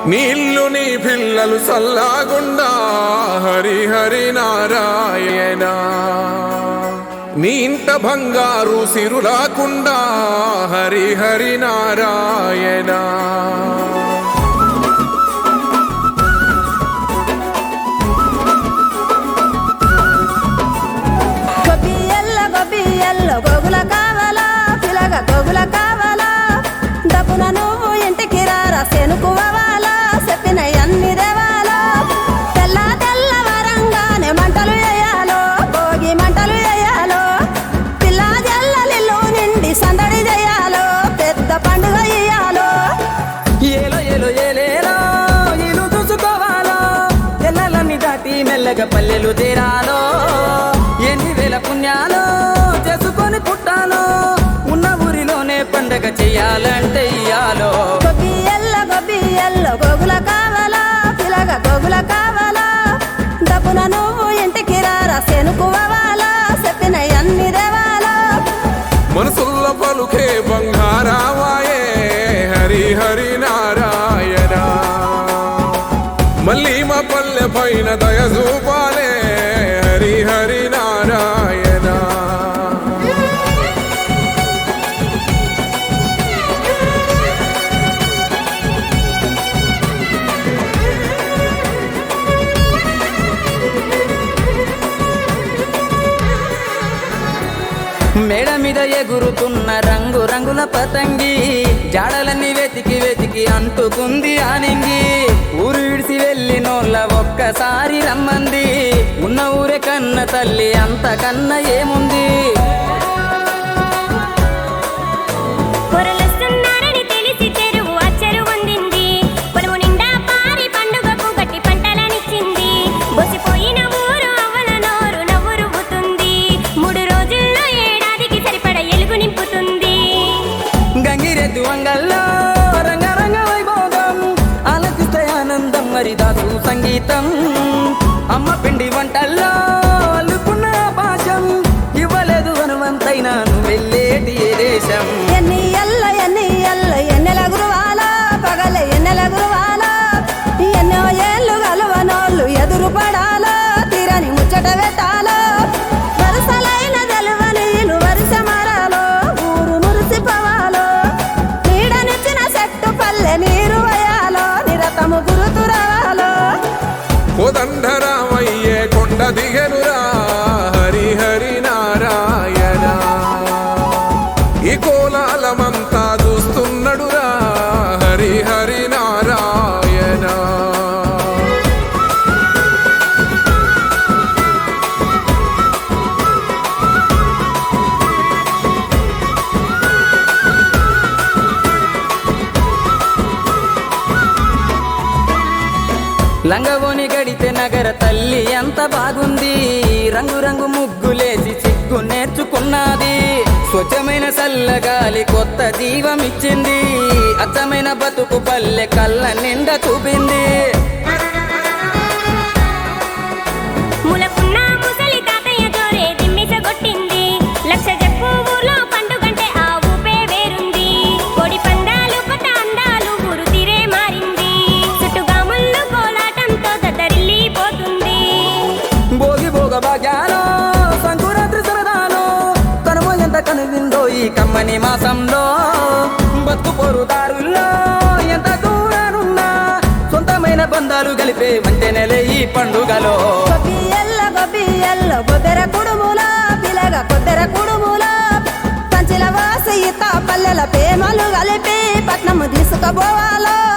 నీళ్ళు నీ పిల్లలు సల్లాగుండా హరి హరి నారాయణ నీ ఇంట బంగారు సిరులాకుండా హరి హరి నారాయణ గొబ్బియల్ల గొబ్బియల్ల గోగుల కావాలా పిలగ గోగుల కావాలా డబ్బున నువ్వు ఇంటికి రారా సెనుకువాలా చెప్పిన అన్ని దేవాలా తెల్ల తెల్ల వరంగానే మంటలు వేయాలో భోగి మంటలు వేయాలో పిల్ల జల్లలిల్లు నిండి సందడి చేయాలో పెద్ద పండుగ ఇయ్యాలో ఏలో ఏలో ఏలేలో ఇల్లు చూసుకోవాలో ఎల్లలన్నీ దాటి మెల్లగా పల్లెలు తీరాలో ఎన్ని వేల పుణ్యాలు చేసుకొని పుట్టాలో ఉన్న ఊరిలోనే పండగ చెయ్యాలంటే ఇయ్యాలో గొబ్బియల్ల గొబ్బియల్ల గోగుల కావాలా పిలగ గోగుల కావాలా డబ్బున నువ్వు ఇంటికి రారా సెనుకువాలా చెప్పిన అన్ని దేవాలా మనసుల్ల పలుకే బంగారావాయే హరి హరి నారాయణ మళ్ళీ మా పల్లె పైన దయ చూపాలే హరి హరి నారాయణ మేడ మీద ఎగురుతున్న రంగు రంగుల పతంగి జాడలన్నీ వెతికి వెతికి అంటుకుంది ఆనింగి ఊరు విడిసి వెళ్ళినోళ్ళ ఒక్కసారి రమ్మంది ఉన్న ఊరే కన్న తల్లి అంతకన్నా ఏముంది పొరలొస్తున్నారని తెలిసి చెరువు అచ్చరు పొందింది పొలము నిండా పారి పండుగకు గట్టి పంటలనిచ్చింది బొసిపోయిన ఊరు అవ్వల నోరు నవ్వు రువ్వుతుంది మూడు రోజుల్లో ఏడాదికి సరిపడ ఎలుగు నింపుతుంది గంగిరెద్దు అంగల్లో రంగరంగ వైభోగం ఆలకిస్తే ఆనందం మరి దాసు సంగీతం అమ్మ పిండి వంటల్లో అల్లుకున్న పాశం ఇవ్వలేదు హనుమంతైనా నువ్వు వెళ్ళేటి ఏ దేశం ఎన్ని ఎల్ల ఎన్ని ఎల్ల ఎన్నెల గురువాలా పగల ఎన్నెల గురువాలా ఎన్నో ఏళ్ళు గలవనోళ్ళు ఎదురు పడాలా తీరని ముచ్చట పెట్టాలా వరుసలైన తెలవనీలు వరుస మరాలో ఊరు మురిసిపోవాలో నీడనిచ్చిన చెట్టు పల్లె నీరు వయాలో నిరతము గురుతురవాలో కోదండరామయ్యే కొండ దిగనురా హరి హరి నారాయణ ఈ కోలాలమంతా చూస్తున్నడురా హరి హరి నారాయణ లంగవోని గడితే నగర తల్లి ఎంత బాగుంది రంగు రంగు ముగ్గులేసి సిగ్గు నేర్చుకున్నది స్వచ్ఛమైన చల్లగాలి కొత్త జీవం ఇచ్చింది అచ్చమైన బతుకు పల్లె కళ్ళ నిండా చూపింది ములకున్న ముసలి తాతయ్య జోరే దిమ్మిసగొట్టింది లక్ష చెప్పు ఊర్లో పండుగంటే ఆ ఊపే వేరుంది కోడి పందాలు కొత్త అందాలు ఊరు తీరే మారింది చుట్టుగా ముళ్ళు కోలాటంతో దద్దరిల్లిపోతుంది భోగి భోగ భాగ్యాలో సంకురాత్రి సరదాలో తనము ఎంత కనువిందో ఈ కమ్మని మాసంలో బతుకు పొరుదారుల్లో ఎంత దూరానున్నా సొంతమైన బంధాలు కలిపే వంతెనలే ఈ పండుగలో గొబ్బియల్ల గొబ్బియల్ల కొద్దెర కుడుముల పిలగ కొద్దెర కుడుముల కంచిల వాసి ఇత పల్లెల ప్రేమలు కలిపి పట్నము తీసుకుపోవాలో